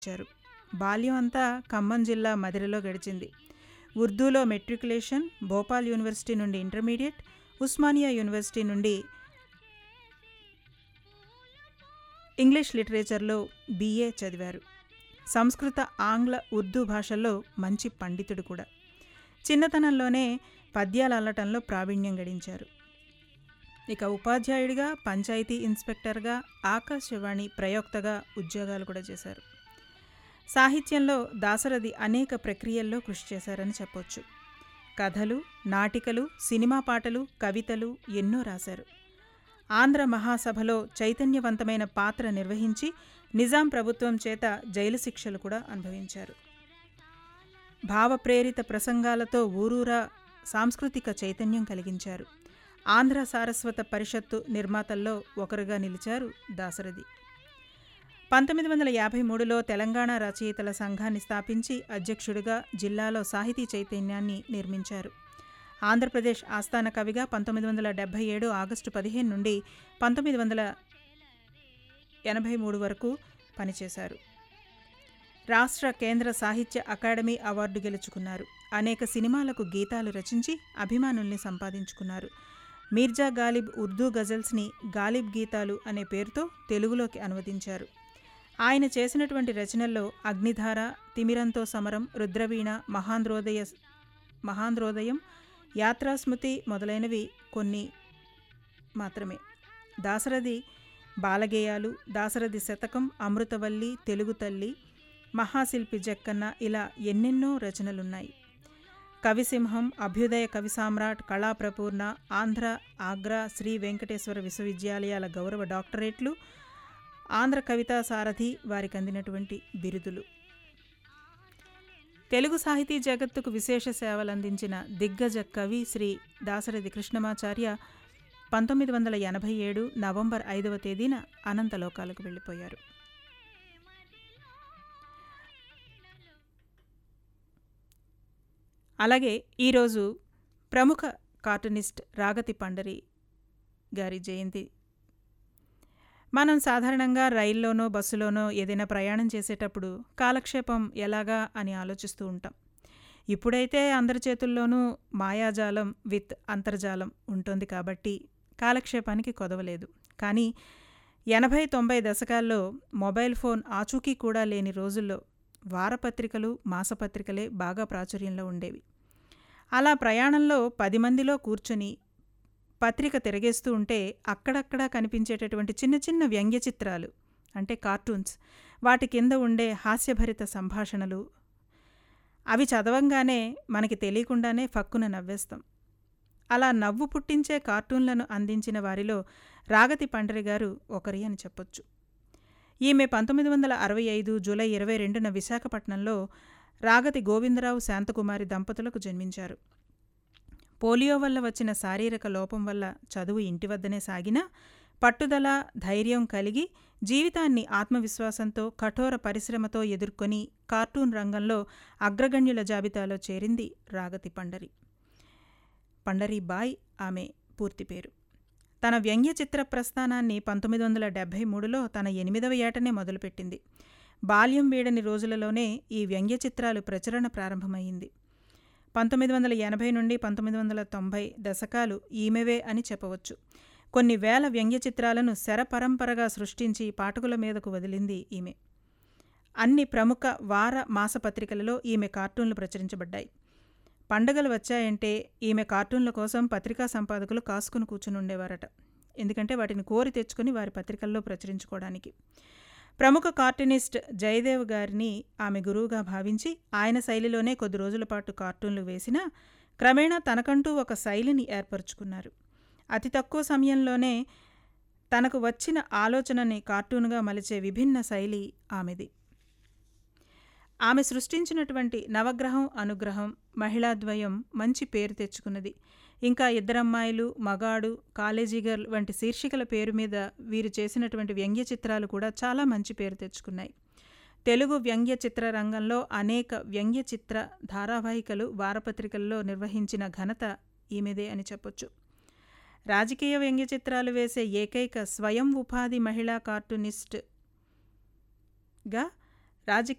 ఇచ్చారు బాల్యం అంతా ఖమ్మం జిల్లా మదిరలో గడిచింది ఉర్దూలో మెట్రికులేషన్ భోపాల్ యూనివర్సిటీ నుండి ఇంటర్మీడియట్ ఉస్మానియా యూనివర్సిటీ నుండి ఇంగ్లీష్ లిటరేచర్లో బీఏ చదివారు సంస్కృత ఆంగ్ల ఉర్దూ భాషల్లో మంచి పండితుడు కూడా చిన్నతనంలోనే పద్యాలు అల్లటంలో ప్రావీణ్యం గడించారు ఇక ఉపాధ్యాయుడిగా పంచాయతీ ఇన్స్పెక్టర్గా ఆకాశవాణి ప్రయోక్తగా ఉద్యోగాలు కూడా చేశారు సాహిత్యంలో దాసరథి అనేక ప్రక్రియల్లో కృషి చేశారని చెప్పొచ్చు కథలు నాటికలు సినిమా పాటలు కవితలు ఎన్నో రాశారు ఆంధ్ర మహాసభలో చైతన్యవంతమైన పాత్ర నిర్వహించి నిజాం ప్రభుత్వం చేత జైలు శిక్షలు కూడా అనుభవించారు భావప్రేరిత ప్రసంగాలతో ఊరూరా సాంస్కృతిక చైతన్యం కలిగించారు ఆంధ్ర సారస్వత పరిషత్తు నిర్మాతల్లో ఒకరుగా నిలిచారు దాసరథి పంతొమ్మిది వందల యాభై మూడులో తెలంగాణ రచయితల సంఘాన్ని స్థాపించి అధ్యక్షుడిగా జిల్లాలో సాహితీ చైతన్యాన్ని నిర్మించారు ఆంధ్రప్రదేశ్ ఆస్థాన కవిగా పంతొమ్మిది వందల డెబ్భై ఏడు ఆగస్టు పదిహేను నుండి పంతొమ్మిది వందల ఎనభై మూడు వరకు పనిచేశారు రాష్ట్ర కేంద్ర సాహిత్య అకాడమీ అవార్డు గెలుచుకున్నారు అనేక సినిమాలకు గీతాలు రచించి అభిమానుల్ని సంపాదించుకున్నారు మీర్జా గాలిబ్ ఉర్దూ గజల్స్ని గాలిబ్ గీతాలు అనే పేరుతో తెలుగులోకి అనువదించారు ఆయన చేసినటువంటి రచనల్లో అగ్నిధార తిమిరంతో సమరం రుద్రవీణ మహాంధ్రోదయ మహాంధ్రోదయం యాత్రాస్మృతి మొదలైనవి కొన్ని మాత్రమే దాసరథి బాలగేయాలు దాసరథి శతకం అమృతవల్లి తెలుగు తల్లి మహాశిల్పి జక్కన్న ఇలా ఎన్నెన్నో రచనలున్నాయి కవిసింహం అభ్యుదయ కవి సామ్రాట్ కళాప్రపూర్ణ ఆంధ్ర ఆగ్రా శ్రీ వెంకటేశ్వర విశ్వవిద్యాలయాల గౌరవ డాక్టరేట్లు ఆంధ్ర కవితా సారథి వారికి అందినటువంటి బిరుదులు తెలుగు సాహితీ జగత్తుకు విశేష సేవలు అందించిన దిగ్గజ కవి శ్రీ దాసరథి కృష్ణమాచార్య పంతొమ్మిది వందల ఎనభై ఏడు నవంబర్ ఐదవ తేదీన అనంతలోకాలకు వెళ్ళిపోయారు అలాగే ఈరోజు ప్రముఖ కార్టూనిస్ట్ రాగతి పండరి గారి జయంతి మనం సాధారణంగా రైల్లోనో బస్సులోనో ఏదైనా ప్రయాణం చేసేటప్పుడు కాలక్షేపం ఎలాగా అని ఆలోచిస్తూ ఉంటాం ఇప్పుడైతే అందరి చేతుల్లోనూ మాయాజాలం విత్ అంతర్జాలం ఉంటుంది కాబట్టి కాలక్షేపానికి కొదవలేదు కానీ ఎనభై తొంభై దశకాల్లో మొబైల్ ఫోన్ ఆచూకీ కూడా లేని రోజుల్లో వారపత్రికలు మాసపత్రికలే బాగా ప్రాచుర్యంలో ఉండేవి అలా ప్రయాణంలో పది మందిలో కూర్చొని పత్రిక తిరగేస్తూ ఉంటే అక్కడక్కడ కనిపించేటటువంటి చిన్న చిన్న వ్యంగ్య చిత్రాలు అంటే కార్టూన్స్ వాటి కింద ఉండే హాస్యభరిత సంభాషణలు అవి చదవంగానే మనకి తెలియకుండానే ఫక్కున నవ్వేస్తాం అలా నవ్వు పుట్టించే కార్టూన్లను అందించిన వారిలో రాగతి పండరి గారు ఒకరి అని చెప్పొచ్చు ఈమె పంతొమ్మిది వందల అరవై ఐదు జూలై ఇరవై రెండున విశాఖపట్నంలో రాగతి గోవిందరావు శాంతకుమారి దంపతులకు జన్మించారు పోలియో వల్ల వచ్చిన శారీరక లోపం వల్ల చదువు ఇంటి వద్దనే సాగినా పట్టుదల ధైర్యం కలిగి జీవితాన్ని ఆత్మవిశ్వాసంతో కఠోర పరిశ్రమతో ఎదుర్కొని కార్టూన్ రంగంలో అగ్రగణ్యుల జాబితాలో చేరింది రాగతి పండరి పండరి బాయ్ ఆమె పూర్తి పేరు తన వ్యంగ్య చిత్ర ప్రస్థానాన్ని పంతొమ్మిది వందల డెబ్భై మూడులో తన ఎనిమిదవ ఏటనే మొదలుపెట్టింది బాల్యం వీడని రోజులలోనే ఈ వ్యంగ్య చిత్రాలు ప్రచురణ ప్రారంభమైంది పంతొమ్మిది వందల ఎనభై నుండి పంతొమ్మిది వందల తొంభై దశకాలు ఈమెవే అని చెప్పవచ్చు కొన్ని వేల వ్యంగ్య చిత్రాలను శరపరంపరగా సృష్టించి పాఠకుల మీదకు వదిలింది ఈమె అన్ని ప్రముఖ వార మాసపత్రికలలో ఈమె కార్టూన్లు ప్రచురించబడ్డాయి పండగలు వచ్చాయంటే ఈమె కార్టూన్ల కోసం పత్రికా సంపాదకులు కాసుకుని కూర్చుని ఉండేవారట ఎందుకంటే వాటిని కోరి తెచ్చుకుని వారి పత్రికల్లో ప్రచురించుకోవడానికి ప్రముఖ కార్టూనిస్ట్ జయదేవ్ గారిని ఆమె గురువుగా భావించి ఆయన శైలిలోనే కొద్ది రోజుల పాటు కార్టూన్లు వేసినా క్రమేణా తనకంటూ ఒక శైలిని ఏర్పరచుకున్నారు అతి తక్కువ సమయంలోనే తనకు వచ్చిన ఆలోచనని కార్టూన్గా మలిచే విభిన్న శైలి ఆమెది ఆమె సృష్టించినటువంటి నవగ్రహం అనుగ్రహం మహిళాద్వయం మంచి పేరు తెచ్చుకున్నది ఇంకా ఇద్దరమ్మాయిలు మగాడు కాలేజీ గర్ల్ వంటి శీర్షికల పేరు మీద వీరు చేసినటువంటి వ్యంగ్య చిత్రాలు కూడా చాలా మంచి పేరు తెచ్చుకున్నాయి తెలుగు వ్యంగ్య చిత్ర రంగంలో అనేక వ్యంగ్య చిత్ర ధారావాహికలు వారపత్రికల్లో నిర్వహించిన ఘనత ఈమెదే అని చెప్పొచ్చు రాజకీయ వ్యంగ్య చిత్రాలు వేసే ఏకైక స్వయం ఉపాధి మహిళా కార్టూనిస్ట్గా రాజకీయ